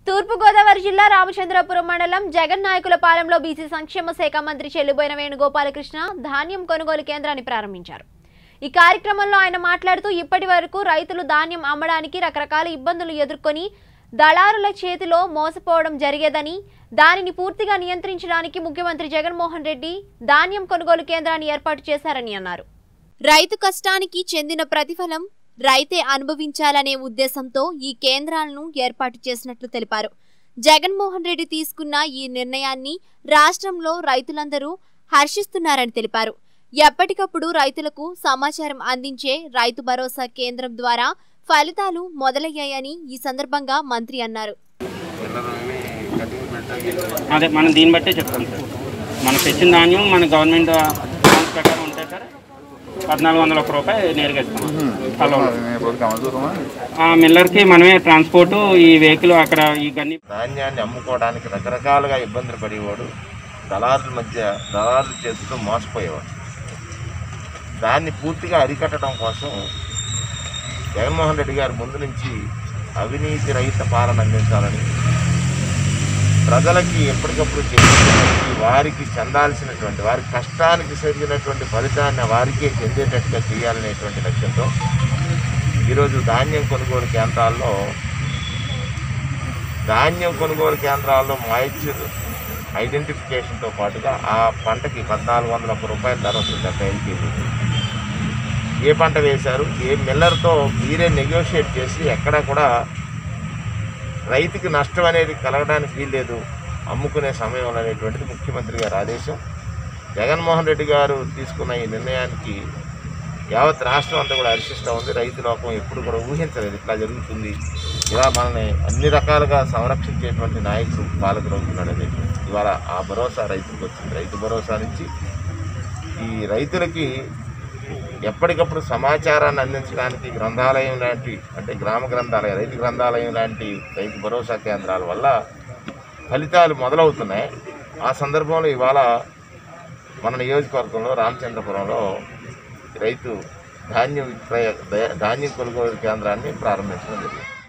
తూర్పుగోదావరి జిల్లా రామచంద్రపురం మండలం జగన్ నాయకుల పాలెంలో బీసీ సంక్షేమ శాఖ మంత్రి చెల్లుబోయిన వేణుగోపాలకృష్ణ ధాన్యం కొనుగోలు కేంద్రాన్ని ప్రారంభించారు ఈ కార్యక్రమంలో ఆయన మాట్లాడుతూ ఇప్పటి వరకు రైతులు ధాన్యం అమ్మడానికి రకరకాల ఇబ్బందులు ఎదుర్కొని దళారుల చేతిలో మోసపోవడం జరిగేదని దానిని పూర్తిగా నియంత్రించడానికి ముఖ్యమంత్రి జగన్మోహన్ రెడ్డి ధాన్యం కొనుగోలు కేంద్రాన్ని ఏర్పాటు చేశారని అన్నారు రైతు కష్టానికి చెందిన ప్రతిఫలం రైతే అనుభవించాలనే ఉద్దేశంతో ఈ కేంద్రాలను ఏర్పాటు చేసినట్లు తెలిపారు జగన్మోహన్ రెడ్డి తీసుకున్న ఈ నిర్ణయాన్ని రాష్ట్రంలో రైతులందరూ హర్షిస్తున్నారని తెలిపారు ఎప్పటికప్పుడు రైతులకు సమాచారం అందించే రైతు భరోసా కేంద్రం ద్వారా ఫలితాలు మొదలయ్యాయని ఈ సందర్భంగా మంత్రి అన్నారు అదే మనం దీన్ని బట్టే చెప్తాం సార్ మనకు తెచ్చిన ధాన్యం మన గవర్నమెంట్ అకౌంట్ ప్రకారం ఉంటే సార్ పద్నాలుగు వందల ఒక రూపాయి నేరుగా ఇస్తాం హలో ఆ మిల్లర్కి మనమే ట్రాన్స్పోర్ట్ ఈ వెహికల్ అక్కడ ఈ గన్ని ధాన్యాన్ని అమ్ముకోవడానికి రకరకాలుగా ఇబ్బందులు పడేవాడు దళారుల మధ్య దళారుల చేతితో మోసపోయేవాడు దాన్ని పూర్తిగా అరికట్టడం కోసం జగన్మోహన్ రెడ్డి గారు ముందు నుంచి అవినీతి రహిత పాలన అందించాలని ప్రజలకి ఎప్పటికప్పుడు చెందినటువంటి వారికి చెందాల్సినటువంటి వారి కష్టానికి చెందినటువంటి ఫలితాన్ని వారికే చెందేటట్టుగా చేయాలనేటువంటి లక్ష్యంతో ఈరోజు ధాన్యం కొనుగోలు కేంద్రాల్లో ధాన్యం కొనుగోలు కేంద్రాల్లో మాయిశ్చర్ ఐడెంటిఫికేషన్తో పాటుగా ఆ పంటకి పద్నాలుగు వందల ఒక్క రూపాయల ధర వస్తుంది డెబ్బై ఐదు కేజీలు ఏ పంట వేశారు ఏ మిల్లర్తో మీరే నెగోషియేట్ చేసి ఎక్కడ కూడా రైతుకి నష్టం అనేది కలగడానికి వీల్లేదు అమ్ముకునే సమయంలో అనేటువంటిది ముఖ్యమంత్రి గారి ఆదేశం జగన్మోహన్ రెడ్డి గారు తీసుకున్న ఈ నిర్ణయానికి యావత్ రాష్ట్రం అంతా కూడా హర్షిస్తూ ఉంది రైతు లోకం ఎప్పుడు కూడా ఊహించలేదు ఇట్లా జరుగుతుంది ఇలా మనల్ని అన్ని రకాలుగా సంరక్షించేటువంటి నాయకుడు పాలకుడు అవుతున్నాడు అనేది ఇవాళ ఆ భరోసా రైతులకు వచ్చింది రైతు భరోసా నుంచి ఈ రైతులకి ఎప్పటికప్పుడు సమాచారాన్ని అందించడానికి గ్రంథాలయం లాంటి అంటే గ్రామ గ్రంథాలయం రైతు గ్రంథాలయం లాంటి రైతు భరోసా కేంద్రాల వల్ల ఫలితాలు మొదలవుతున్నాయి ఆ సందర్భంలో ఇవాళ మన నియోజకవర్గంలో రామచంద్రపురంలో రైతు ధాన్యం విక్రయ ధాన్యం కొనుగోలు కేంద్రాన్ని ప్రారంభించడం జరిగింది